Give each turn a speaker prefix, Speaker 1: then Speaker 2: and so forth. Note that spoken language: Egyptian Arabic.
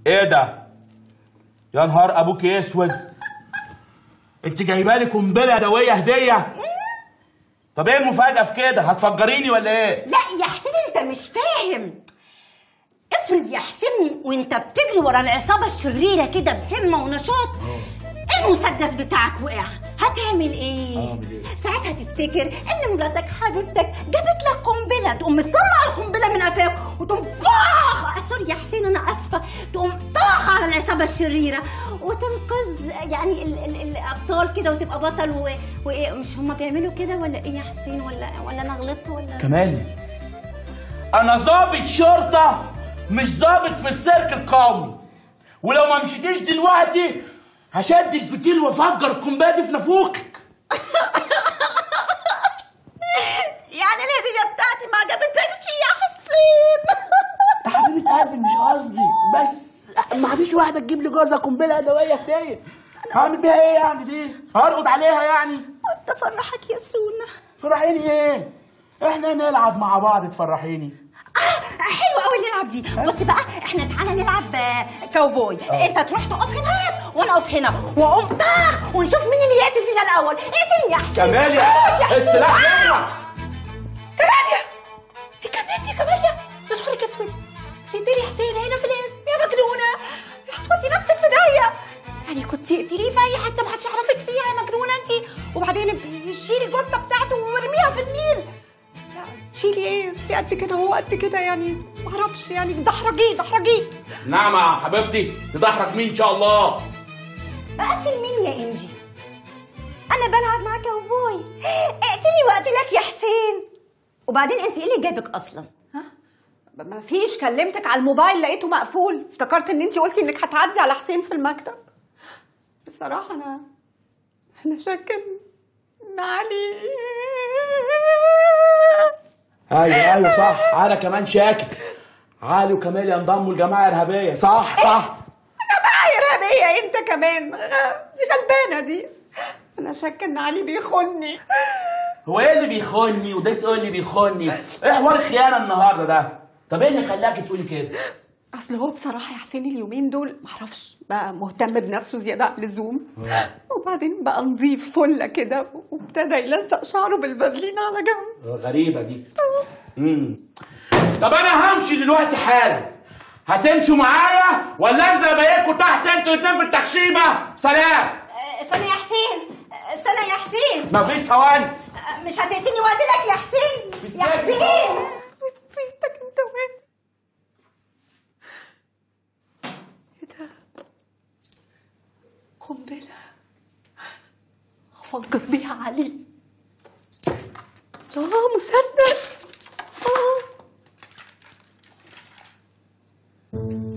Speaker 1: ايه ده يا نهار ابوك اسود انت جايبه لي قنبله يدويه هديه طب ايه المفاجاه في كده هتفجريني ولا ايه
Speaker 2: لا يا حسين انت مش فاهم افرض يا حسين وانت بتجري ورا العصابه الشريره كده بهمه ونشاط المسدس بتاعك وقع هتعمل ايه؟
Speaker 1: أعمل إيه؟
Speaker 2: ساعتها تفتكر ان مراتك حبيبتك جابت لك قنبله تقوم مطلع القنبله من قفاك وتقوم طاخ آه، سوري يا حسين انا اسفه تقوم طاخ على العصابه الشريره وتنقذ يعني ال ال الابطال كده وتبقى بطل و... وايه مش هما بيعملوا كده ولا ايه يا حسين ولا ولا انا غلطت ولا
Speaker 1: كمان انا ضابط شرطه مش ضابط في السيرك القومي ولو ما مشيتيش دلوقتي هشد الفتيل وافجر القنبله دي في نافوخك
Speaker 2: يعني الهديه بتاعتي ما عجبتكش يا حسين
Speaker 1: يا حبيبه قلبي مش قصدي بس ما فيش واحده تجيب لي جوزها قنبله يدويه هديه هعمل بيها ايه يعني دي هرقد عليها يعني
Speaker 2: قلت افرحك يا سونا
Speaker 1: تفرحيني ايه احنا نلعب مع بعض تفرحيني
Speaker 2: آه حلو قوي نلعب دي بص بقى احنا تعالى نلعب آه، كاوبوي انت تروح تقف هناك وانا اقف هنا واقوم طاخ ونشوف مين اللي يقتل فينا الاول اقتل يا حسين
Speaker 1: كماليا
Speaker 2: آه، يا حسين.
Speaker 1: السلاح
Speaker 2: آه.
Speaker 1: يلا
Speaker 2: كماليا دي كانت يا كماليا يا نهارك اسود تقتلي حسين هنا في الاسم يا مجنونه هتودي نفسك في داهيه يعني كنت تقتليه في اي حته ما حدش يعرفك فيها يا مجنونه انت وبعدين ب- شيلي الجثه بتاعته وارميها في النيل لا تشيلي ايه انت قد كده هو قد كده يعني معرفش يعني دحرجيه دحرجيه
Speaker 1: نعم يا حبيبتي تضحك مين ان شاء الله
Speaker 2: اقتل مين يا انجي انا بلعب مع كاوبوي اقتلي واقتلك يا حسين وبعدين انت ايه اللي جابك اصلا
Speaker 3: ما فيش كلمتك على الموبايل لقيته مقفول افتكرت ان انت قلتي انك هتعدي على حسين في المكتب بصراحة انا انا شاكر ان علي
Speaker 1: ايوه ايوه صح انا كمان شاكك علي وكمال ينضموا لجماعه ارهابيه صح صح
Speaker 3: جماعة إرهابية انت كمان دي غلبانة دي انا شاكة ان علي بيخوني
Speaker 1: هو ايه اللي بيخوني وده تقول لي بيخوني ايه حوار الخيانه النهارده ده طب ايه اللي خلاكي تقولي كده
Speaker 3: اصل هو بصراحة يا حسين اليومين دول معرفش بقى مهتم بنفسه زيادة عن اللزوم وبعدين بقى نضيف فلة كده وابتدى يلزق شعره بالفازلين على جنب
Speaker 1: غريبه دي امم طب انا همشي دلوقتي حالا هتمشوا معايا ولا انزل ابيتكم تحت انتوا الاتنين في التخشيبه سلام
Speaker 2: آه، استنى يا حسين آه، استنى يا حسين
Speaker 1: مفيش ثواني
Speaker 2: آه، مش هتقتلني واقتلك يا حسين
Speaker 1: في
Speaker 2: يا
Speaker 1: السجن.
Speaker 2: حسين
Speaker 3: بيتك انت وين ايه ده قنبلة هفجر بيها علي لا مسدس آه.